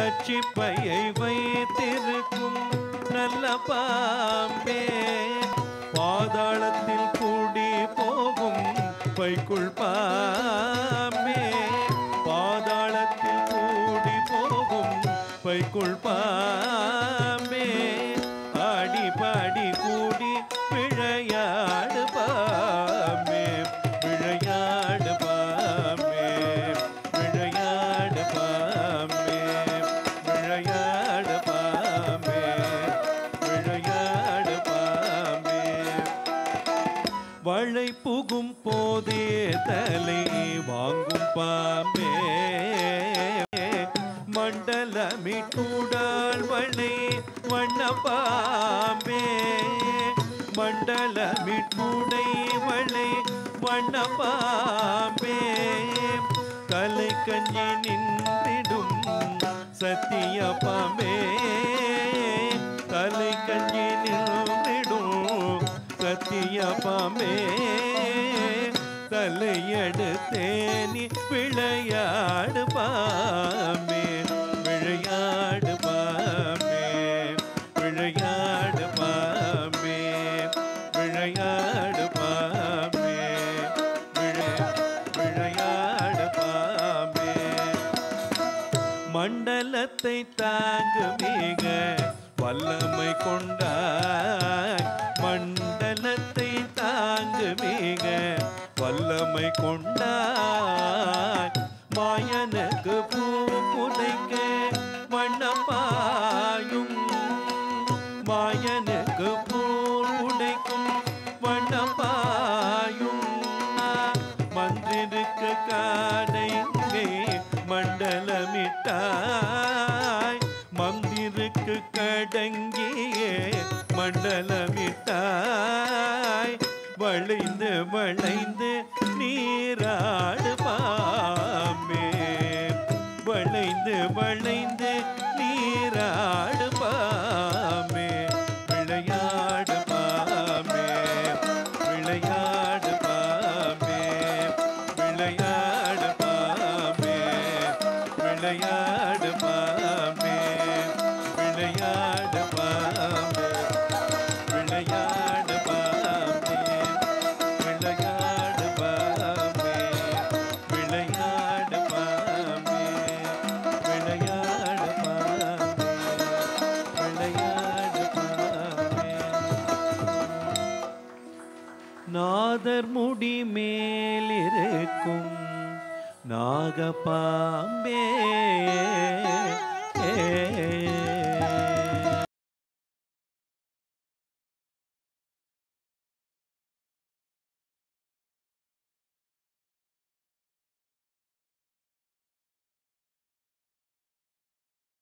நச்சிப்பையை வைத்திருக்கும் நல்ல பாம்பே பாதாளத்தில் கூடி போகும் பைக்குள் பாம்பே பாதாளத்தில் கூடி போகும் பைக்குள் பாம்பே ஆடி பாடி கூடி விளையாடு பாம்பே விளையாடு பாம்பே விளையாடு பாம்பே விளையாடு பாம்பே விளையாடு பாம்பே வளை புகும் போதே தலை வாங்கும் பாம்பே மண்டலமிட்டுடால் வளை வண்ண பாம்பே மண்டலமிட்டுடை வளை வண்ண பாம்பே தலை கஞ்சி நின்றிடும் சத்திய பாம்பே தலை கஞ்சி நின்றிடும் சத்திய பாம்பே தலையெடுத்தேனி விளையாடு பாம்பே விளையாடு பாம்பே விளையாடு பாம்பே விளையாடு பாம்பே விளை- விளையாடு பாம்பே மண்டலத்தை தாங்கு மிக வல்லமை கொண்டாய் மண்டலத்தை தாங்கு மிக வல்லமை கொண்டாய் மாயனுக்கு பூ புதைக்க வண்ணப்பாயும் மாயனுக்கு பூ உடைக்கும் வண்ணப்பாயும் மந்திருக்கு காடைங்கே மண்டலமிட்டாய் மந்திருக்கு கடங்கியே மண்டலமிட்டாய் வளைந்து வளைந்து நீராடு பாம்பே வளைந்து வளைந்து நீராடு பாம்பே விளையாடு பாம்பே விளையாடு பாம்பே விளையாடு பாம்பே விளையாடு பாம்பே விளையாடு பாம்பே விளையாடு பாம்பே விளையாடு பாம்பே விளையாடு பாம்பே விளையாடு பாம்பே விளையாடு பாம்பே நாதர் முடி மேலிருக்கும் நாகப்பாம்பே ஏ